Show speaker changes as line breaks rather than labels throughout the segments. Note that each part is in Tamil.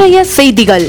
இன்றைய செய்திகள்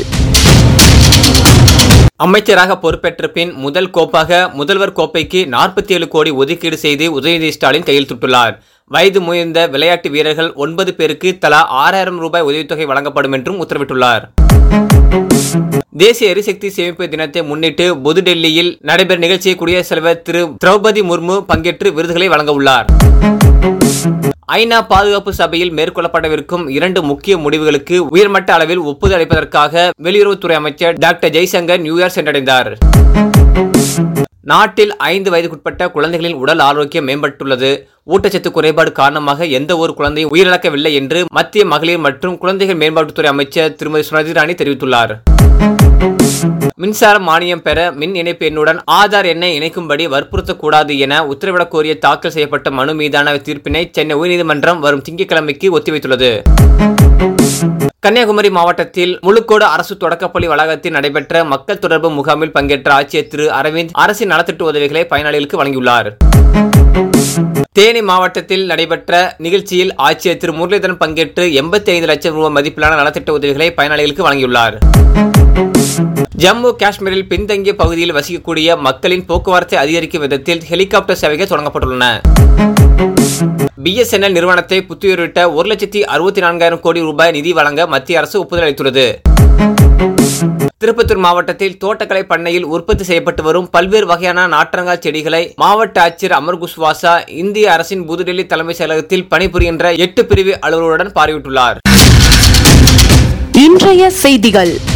அமைச்சராக பொறுப்பேற்ற பின் முதல் கோப்பாக முதல்வர் கோப்பைக்கு நாற்பத்தி ஏழு கோடி ஒதுக்கீடு செய்து உதயநிதி ஸ்டாலின் கையெழுத்திட்டுள்ளார் வயது முதிர்ந்த விளையாட்டு வீரர்கள் ஒன்பது பேருக்கு தலா ஆறாயிரம் ரூபாய் உதவித்தொகை வழங்கப்படும் என்றும் உத்தரவிட்டுள்ளார் தேசிய எரிசக்தி சேமிப்பு தினத்தை முன்னிட்டு புதுடெல்லியில் நடைபெறும் நிகழ்ச்சியை குடியரசுத் தலைவர் திரு திரௌபதி முர்மு பங்கேற்று விருதுகளை வழங்க உள்ளார் ஐநா பாதுகாப்பு சபையில் மேற்கொள்ளப்படவிருக்கும் இரண்டு முக்கிய முடிவுகளுக்கு உயர்மட்ட அளவில் ஒப்புதல் அளிப்பதற்காக வெளியுறவுத்துறை அமைச்சர் டாக்டர் ஜெய்சங்கர் நியூயார்க் சென்றடைந்தார் நாட்டில் ஐந்து வயதுக்குட்பட்ட குழந்தைகளின் உடல் ஆரோக்கியம் மேம்பட்டுள்ளது ஊட்டச்சத்து குறைபாடு காரணமாக எந்த ஒரு குழந்தையும் உயிரிழக்கவில்லை என்று மத்திய மகளிர் மற்றும் குழந்தைகள் மேம்பாட்டுத்துறை அமைச்சர் திருமதி ஸ்மிருதி இரானி தெரிவித்துள்ளார் மின்சார மானியம் பெற மின் இணைப்பு எண்ணுடன் ஆதார் எண்ணை இணைக்கும்படி வற்புறுத்தக்கூடாது என உத்தரவிடக் கோரிய தாக்கல் செய்யப்பட்ட மனு மீதான தீர்ப்பினை சென்னை உயர்நீதிமன்றம் வரும் திங்கட்கிழமைக்கு ஒத்திவைத்துள்ளது கன்னியாகுமரி மாவட்டத்தில் முழுக்கோடு அரசு தொடக்கப்பள்ளி வளாகத்தில் நடைபெற்ற மக்கள் தொடர்பு முகாமில் பங்கேற்ற ஆட்சியர் திரு அரவிந்த் அரசின் நலத்திட்ட உதவிகளை பயனாளிகளுக்கு வழங்கியுள்ளார் தேனி மாவட்டத்தில் நடைபெற்ற நிகழ்ச்சியில் ஆட்சியர் திரு முரளிதரன் பங்கேற்று எண்பத்தி ஐந்து லட்சம் ரூபாய் மதிப்பிலான நலத்திட்ட உதவிகளை பயனாளிகளுக்கு வழங்கியுள்ளார் ஜம்மு காஷ்மீரில் பின்தங்கிய பகுதியில் வசிக்கக்கூடிய மக்களின் போக்குவரத்தை அதிகரிக்கும் விதத்தில் ஹெலிகாப்டர் சேவைகள் தொடங்கப்பட்டுள்ளன பிஎஸ்என்எல் நிறுவனத்தை புத்துயிரிட்ட ஒரு லட்சத்தி அறுபத்தி நான்காயிரம் கோடி ரூபாய் நிதி வழங்க மத்திய அரசு ஒப்புதல் அளித்துள்ளது திருப்பத்தூர் மாவட்டத்தில் தோட்டக்கலை பண்ணையில் உற்பத்தி செய்யப்பட்டு வரும் பல்வேறு வகையான நாற்றங்கால் செடிகளை மாவட்ட ஆட்சியர் அமர் குஸ்வாசா இந்திய அரசின் புதுடெல்லி தலைமைச் செயலகத்தில் பணிபுரிகின்ற எட்டு பிரிவு அலுவலருடன் பார்வையிட்டுள்ளார்
இன்றைய செய்திகள்